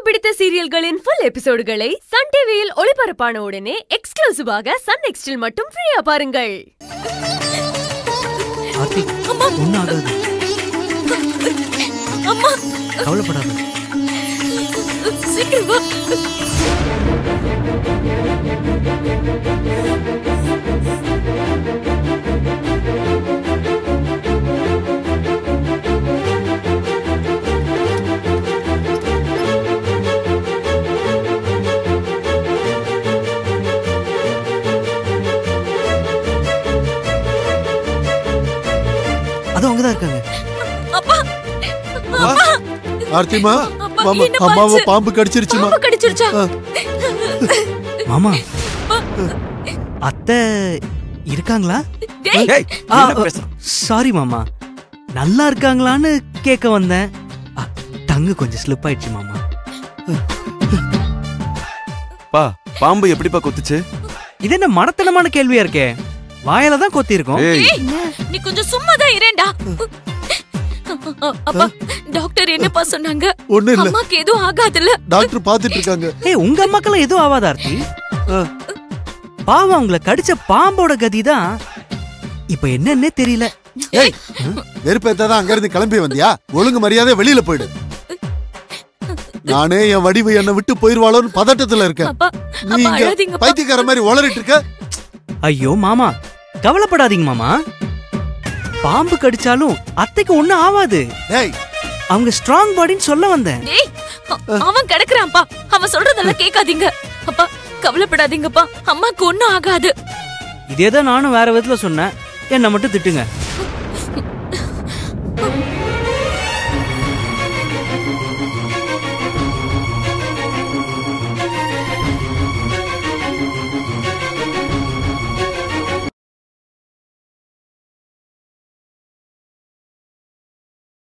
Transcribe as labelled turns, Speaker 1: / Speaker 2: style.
Speaker 1: பிடித்த சீரியல்களின் full எபிசோடுகளை Sun டிவியில் ஒளிபரப்பான உடனே எக்ஸ்க்ளூசிவாக சன் நெக்ஸ்டில் மட்டும் ஃப்ரீயா பாருங்கள்
Speaker 2: ஆர்த்தி ஒன்றும் ஆகாது
Speaker 3: அம்மா
Speaker 2: கவலைப்படாத
Speaker 3: சீக்கிரம் வா
Speaker 2: அது அவங்க தான் இருக்காங்க
Speaker 3: அப்பா
Speaker 4: ஆர்த்திமா
Speaker 3: அப்பா,
Speaker 4: மாமா
Speaker 3: என்ன
Speaker 4: அம்மாவை
Speaker 3: பாச்சு?
Speaker 4: பாம்பு கடிச்சிருச்சுமா
Speaker 3: பாம்பு கடிச்சிருச்சா
Speaker 2: மாமா அத்தை இருக்காங்களா
Speaker 3: டேய்
Speaker 5: ஏய்,
Speaker 2: ஆ,
Speaker 5: என்ன பேசுற?
Speaker 2: சாரி மாமா நல்லா இருக்காங்களான்னு கேட்க வந்தேன் ஆ, டங்கு கொஞ்சம் ஸ்லிப் ஆயிடுச்சு மாமா
Speaker 5: பா பாம்பு எப்படிப்பா கொத்துச்சு
Speaker 2: இது என்ன மடத்தனமான கேள்வியா இருக்கே வாயில தான் கொத்தி இருக்கும்
Speaker 5: ஏய்
Speaker 3: ஏய், நீ கொஞ்சம் சும்மா தான் இரேண்டா அப்பா டாக்டர் என்னப்பா சொன்னாங்க
Speaker 4: ஒண்ணும் இல்ல
Speaker 3: அம்மாக்கு எதுவும் ஆகாதுல்ல
Speaker 4: டாக்டர் பாத்துட்டு இருக்காங்க
Speaker 2: ஏய் உங்க அம்மாக்கெல்லாம் எதுவும் ஆவாதா ஆர்த்தி
Speaker 4: ஆ.
Speaker 2: பாவம் அவங்கள கடிச்ச பாம்போட கதி தான் இப்ப என்னன்னே தெரியல
Speaker 4: ஏய் வெறுப்பேத்தாதான் அங்க இருந்து கிளம்பி வந்தியா ஒழுங்கு மரியாதை வெளியில போயிடு நானே என் வடிவு என்னை விட்டு போயிருவாளோன்னு பதட்டத்துல இருக்கேன்
Speaker 3: அப்பா
Speaker 4: நீ
Speaker 3: அப்பா
Speaker 4: இங்க
Speaker 3: அழாதீங்கப்பா
Speaker 4: பைத்தியக்கார மாதிரி உளறிட்டு இருக்க
Speaker 2: ஐயோ மாமா கவலைப்படாதீங்க மாமா பாம்பு கடிச்சாலும் அத்தைக்கு ஒண்ணும் ஆவாது
Speaker 4: டேய்
Speaker 2: அவங்க ஸ்ட்ராங் பாடின்னு சொல்ல வந்தேன்
Speaker 3: டேய் அ- அவன் கிடக்குறான்ப்பா அவன் சொல்றதெல்லாம் கேட்காதீங்க அப்பா கவலைப்படாதீங்கப்பா அம்மாக்கு ஒண்ணும் ஆகாது
Speaker 2: இதே தான் நானும் வேற விதத்துல சொன்னேன் என்ன மட்டும் திட்டுங்க